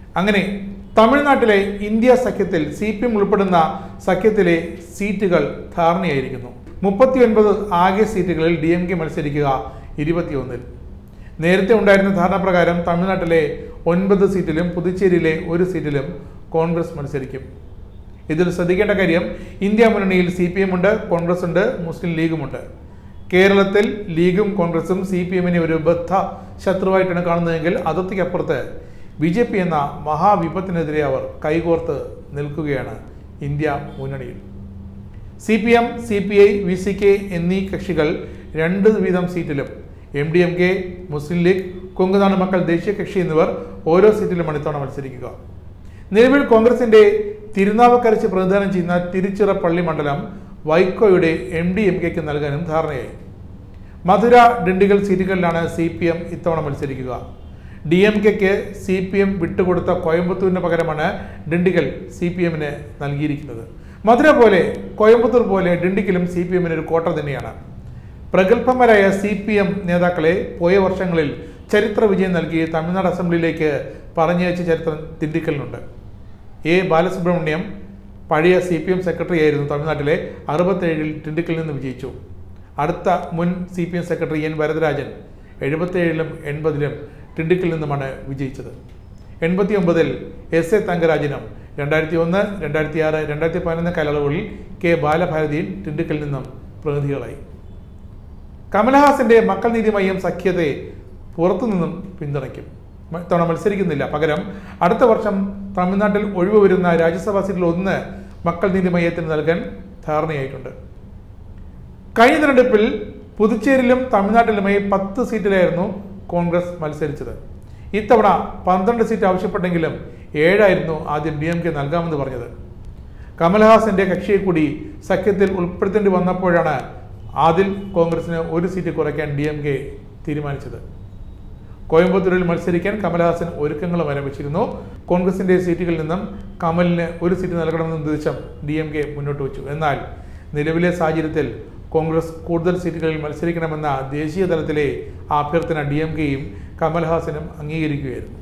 അങ്ങനെ തമിഴ്നാട്ടിലെ ഇന്ത്യ സഖ്യത്തിൽ സി പി എം ഉൾപ്പെടുന്ന സഖ്യത്തിലെ സീറ്റുകൾ ധാരണയായിരിക്കുന്നു മുപ്പത്തിയൊൻപത് ആകെ സീറ്റുകളിൽ ഡി എം കെ മത്സരിക്കുക ഇരുപത്തിയൊന്നിൽ നേരത്തെ ഉണ്ടായിരുന്ന ധാരണ പ്രകാരം തമിഴ്നാട്ടിലെ ഒൻപത് സീറ്റിലും പുതുച്ചേരിയിലെ ഒരു സീറ്റിലും കോൺഗ്രസ് മത്സരിക്കും ഇതിൽ ശ്രദ്ധിക്കേണ്ട കാര്യം ഇന്ത്യ മുന്നണിയിൽ സി പി എം ഉണ്ട് കോൺഗ്രസ് ഉണ്ട് മുസ്ലിം ലീഗുമുണ്ട് കേരളത്തിൽ ലീഗും കോൺഗ്രസും സി പി എമ്മിനെ ഒരു ബദ്ധ ശത്രുവായിട്ടാണ് കാണുന്നതെങ്കിൽ അതിർത്തിക്കപ്പുറത്ത് ബി ജെ പി എന്ന മഹാവിപത്തിനെതിരെ അവർ കൈകോർത്ത് നിൽക്കുകയാണ് ഇന്ത്യ മുന്നണിയിൽ C P M C P I V C K എന്നീ കക്ഷികൾ രണ്ട് വീതം സീറ്റിലും M D M K Muslim League Kongunadu Makkal Desiya കക്ഷി എന്നിവർ ഓരോ സീറ്റിലുമാണ് ഇത്തവണ മത്സരിക്കുക നിലവിൽ കോൺഗ്രസിന്റെ തിരുനാവക്കരച്ച് പ്രതിദാനം ചെയ്യുന്ന തിരുച്ചിറപ്പള്ളി മണ്ഡലം വൈക്കോയുടെ എം ഡി എം കെക്ക് നൽകാനും ധാരണയായി മധുര ഡിണ്ടിഗൽ സീറ്റുകളിലാണ് സി പി എം ഇത്തവണ മത്സരിക്കുക ഡി എം കെക്ക് സി പി എം വിട്ടുകൊടുത്ത കോയമ്പത്തൂരിന് പകരമാണ് ഡിണ്ടിഗൽ സി പി എമ്മിന് നൽകിയിരിക്കുന്നത് മധുര പോലെ കോയമ്പത്തൂർ പോലെ ഡിണ്ടിഗലും സി പി എമ്മിന് ഒരു കോട്ട തന്നെയാണ് പ്രഗത്ഭന്മാരായ സി പി എം നേതാക്കളെ പോയ വർഷങ്ങളിൽ ചരിത്ര വിജയം നൽകി തമിഴ്നാട് അസംബ്ലിയിലേക്ക് പറഞ്ഞയച്ച ചരിത്രം ദിണ്ടിക്കലിനുണ്ട് എ ബാലസുബ്രഹ്മണ്യം പഴയ സി പി എം സെക്രട്ടറി ആയിരുന്നു തമിഴ്നാട്ടിലെ അറുപത്തേഴിൽ ടിണ്ടിക്കലിൽ നിന്ന് വിജയിച്ചു അടുത്ത മുൻ C P M secretary N Varadarajan എഴുപത്തേഴിലും എൺപതിലും ടിണ്ടിക്കലിൽ നിന്നുമാണ് വിജയിച്ചത് എൺപത്തി ഒമ്പതിൽ എസ് എ തങ്കരാജനും രണ്ടായിരത്തി ഒന്ന് രണ്ടായിരത്തി ആറ് രണ്ടായിരത്തി പതിനൊന്ന് കാലയളവുകളിൽ കെ ബാലഭാരതിയും ടിണ്ടിക്കലിൽ നിന്നും പ്രതിനിധികളായി കമലഹാസന്റെ മക്കൾ നീതി മയ്യം സഖ്യത്തെ പുറത്തുനിന്നും പിന്തുണയ്ക്കും മ- ഇത്തവണ മത്സരിക്കുന്നില്ല പകരം അടുത്ത വർഷം തമിഴ്നാട്ടിൽ ഒഴിവ് വരുന്ന രാജ്യസഭാ സീറ്റിൽ ഒന്ന് മക്കൾ നീതി മയ്യത്തിന് നൽകാൻ ധാരണയായിട്ടുണ്ട് കഴിഞ്ഞ തെരഞ്ഞെടുപ്പിൽ പുതുച്ചേരിയിലും തമിഴ്നാട്ടിലുമായി പത്ത് സീറ്റിലായിരുന്നു കോൺഗ്രസ് മത്സരിച്ചത് ഇത്തവണ പന്ത്രണ്ട് സീറ്റ് ആവശ്യപ്പെട്ടെങ്കിലും ഏഴായിരുന്നു ആദ്യം ഡി എം കെ നൽകാമെന്ന് പറഞ്ഞത് കമൽഹാസന്റെ കക്ഷിയെ കൂടി സഖ്യത്തിൽ ഉൾപ്പെടുത്തേണ്ടി വന്നപ്പോഴാണ് ആദിൽ കോൺഗ്രസിന് ഒരു സീറ്റ് കുറയ്ക്കാൻ ഡി എം കെ തീരുമാനിച്ചത് കോയമ്പത്തൂരിൽ മത്സരിക്കാൻ കമൽഹാസൻ ഒരുക്കങ്ങളും ആരംഭിച്ചിരുന്നു കോൺഗ്രസിന്റെ സീറ്റുകളിൽ നിന്നും കമലിന് ഒരു സീറ്റ് നൽകണമെന്ന നിർദ്ദേശം ഡി എം കെ മുന്നോട്ട് വെച്ചു എന്നാൽ നിലവിലെ സാഹചര്യത്തിൽ കോൺഗ്രസ് കൂടുതൽ സീറ്റുകളിൽ മത്സരിക്കണമെന്ന ദേശീയ തലത്തിലെ അഭ്യർത്ഥന ഡി എം കെയും കമൽഹാസനും അംഗീകരിക്കുകയായിരുന്നു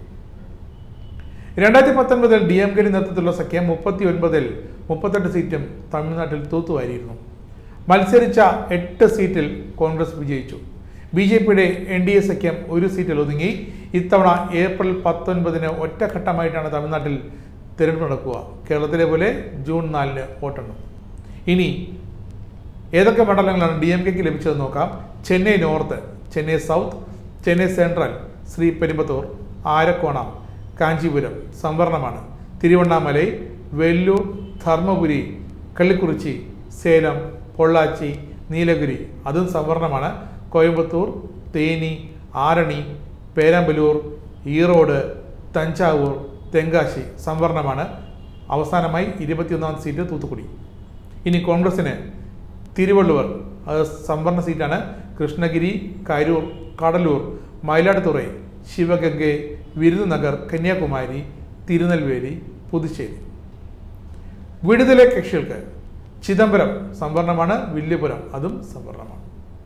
രണ്ടായിരത്തി പത്തൊൻപതിൽ ഡി എം കെയുടെ നേതൃത്വത്തിലുള്ള സഖ്യം മുപ്പത്തി ഒൻപതിൽ മുപ്പത്തെട്ട് സീറ്റും തമിഴ്നാട്ടിൽ തൂത്തുവാരിയിരുന്നു മത്സരിച്ച എട്ട് സീറ്റിൽ കോൺഗ്രസ് വിജയിച്ചു ബി ജെ പിയുടെ എൻ ഡി എ സഖ്യം ഒരു സീറ്റിൽ ഒതുങ്ങി ഇത്തവണ ഏപ്രിൽ പത്തൊൻപതിന് ഒറ്റഘട്ടമായിട്ടാണ് തമിഴ്നാട്ടിൽ തിരഞ്ഞെടുപ്പ് നടക്കുക കേരളത്തിലെ പോലെ ജൂൺ നാലിന് വോട്ടെണ്ണും ഇനി ഏതൊക്കെ മണ്ഡലങ്ങളാണ് ഡി എം കെക്ക് ലഭിച്ചതെന്ന് നോക്കാം Chennai north Chennai south Chennai central Sri Perumbudur Arakkonam Kanchipuram സംവരണമാണ് തിരുവണ്ണാമലൈ വെല്ലൂർ ധർമ്മപുരി കള്ളിക്കുറിച്ചി സേലം പൊള്ളാച്ചി നീലഗിരി അതും സംവരണമാണ് കോയമ്പത്തൂർ തേനി ആരണി പേരാമ്പലൂർ ഈറോഡ് തഞ്ചാവൂർ തെങ്കാശി സംവരണമാണ് അവസാനമായി ഇരുപത്തിയൊന്നാം സീറ്റ് തൂത്തുക്കുടി ഇനി കോൺഗ്രസിന് തിരുവള്ളുവർ അത് സംവരണ സീറ്റാണ് കൃഷ്ണഗിരി കരൂർ കടലൂർ മയിലാടുതുറൈ ശിവഗംഗെ വിരുദനഗർ കന്യാകുമാരി തിരുനെൽവേലി പുതുച്ചേരി വിടുതലെ കക്ഷികൾക്ക് ചിദംബരം സംവരണമാണ് വില്ലുപുരം അതും സംവരണമാണ്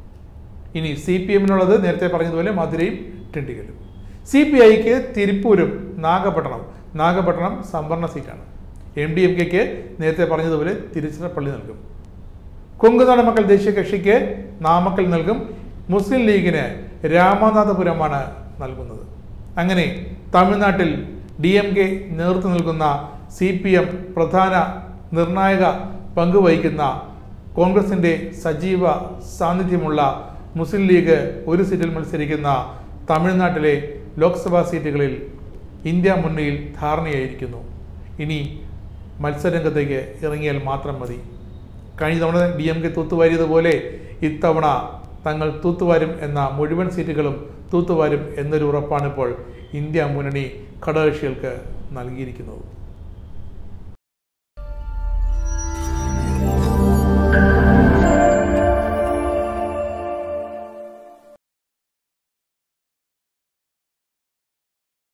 ഇനി സി പി എമ്മിനുള്ളത് നേരത്തെ പറഞ്ഞതുപോലെ മധുരയും ടിണ്ടിഗലും സി പി ഐക്ക് തിരുപ്പൂരും നാഗപട്ടണം നാഗപട്ടണം സംവരണ സീറ്റാണ് എം ഡി എം കെക്ക് നേരത്തെ പറഞ്ഞതുപോലെ തിരുച്ചിറപ്പള്ളി നൽകും കൊങ്കുനാട് മക്കൾ ദേശീയ കക്ഷിക്ക് നാമക്കൽ നൽകും മുസ്ലിം ലീഗിന് രാമനാഥപുരമാണ് നൽകുന്നത് അങ്ങനെ തമിഴ്നാട്ടിൽ ഡി എം കെ നേതൃത്വം നൽകുന്ന സി പി എം പ്രധാന നിർണായക പങ്ക് വഹിക്കുന്ന കോൺഗ്രസിന്റെ സജീവ സാന്നിധ്യമുള്ള മുസ്ലിം ലീഗ് ഒരു സീറ്റിൽ മത്സരിക്കുന്ന തമിഴ്നാട്ടിലെ ലോക്സഭാ സീറ്റുകളിൽ ഇന്ത്യ മുന്നണിയിൽ ധാരണയായിരിക്കുന്നു ഇനി മത്സരരംഗത്തേക്ക് ഇറങ്ങിയാൽ മാത്രം മതി കഴിഞ്ഞ തവണ ഡി എം കെ തൂത്തുവാരിയതുപോലെ ഇത്തവണ തങ്ങൾ തൂത്തുവാരും എന്ന മുഴുവൻ സീറ്റുകളും തൂത്തുവാരും എന്നൊരു ഉറപ്പാണ് ഇപ്പോൾ ഇന്ത്യ മുന്നണി ഘടകകക്ഷികൾക്ക് നൽകിയിരിക്കുന്നത്